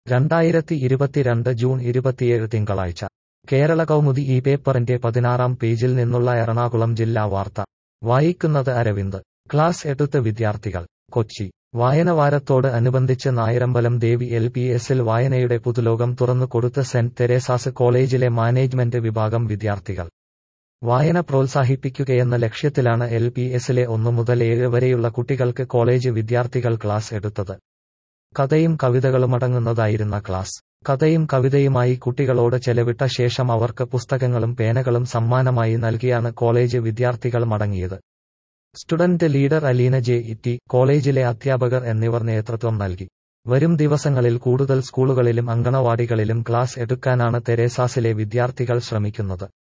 രണ്ടായിരത്തി ഇരുപത്തിരണ്ട് ജൂൺ ഇരുപത്തിയേഴ് തിങ്കളാഴ്ച കേരള കൗമുദി ഈ പേപ്പറിന്റെ പതിനാറാം പേജിൽ നിന്നുള്ള എറണാകുളം ജില്ലാ വാർത്ത വായിക്കുന്നത് അരവിന്ദ് ക്ലാസ് എടുത്ത് വിദ്യാർത്ഥികൾ കൊച്ചി വായനവാരത്തോട് അനുബന്ധിച്ച് നായരമ്പലം ദേവി എൽ പി എസിൽ വായനയുടെ പുതുലോകം തുറന്നു കൊടുത്ത് സെന്റ് തെരേസാസ് കോളേജിലെ മാനേജ്മെന്റ് വിഭാഗം വിദ്യാർത്ഥികൾ വായന പ്രോത്സാഹിപ്പിക്കുകയെന്ന ലക്ഷ്യത്തിലാണ് എൽ പി എസിലെ ഒന്നു മുതൽ ഏഴ് വരെയുള്ള കുട്ടികൾക്ക് കോളേജ് വിദ്യാർത്ഥികൾ ക്ലാസ് എടുത്തത് കഥയും കവിതകളുമടങ്ങുന്നതായിരുന്ന ക്ലാസ് കഥയും കവിതയുമായി കുട്ടികളോട് ചെലവിട്ട ശേഷം അവർക്ക് പുസ്തകങ്ങളും പേനകളും സമ്മാനമായി നൽകിയാണ് കോളേജ് വിദ്യാർത്ഥികൾ മടങ്ങിയത് സ്റ്റുഡന്റ് ലീഡർ അലീന ജെ ഇറ്റി കോളേജിലെ അധ്യാപകർ എന്നിവർ നേതൃത്വം നൽകി വരും ദിവസങ്ങളിൽ കൂടുതൽ സ്കൂളുകളിലും അങ്കണവാടികളിലും ക്ലാസ് എടുക്കാനാണ് തെരേസാസിലെ വിദ്യാർത്ഥികൾ ശ്രമിക്കുന്നത്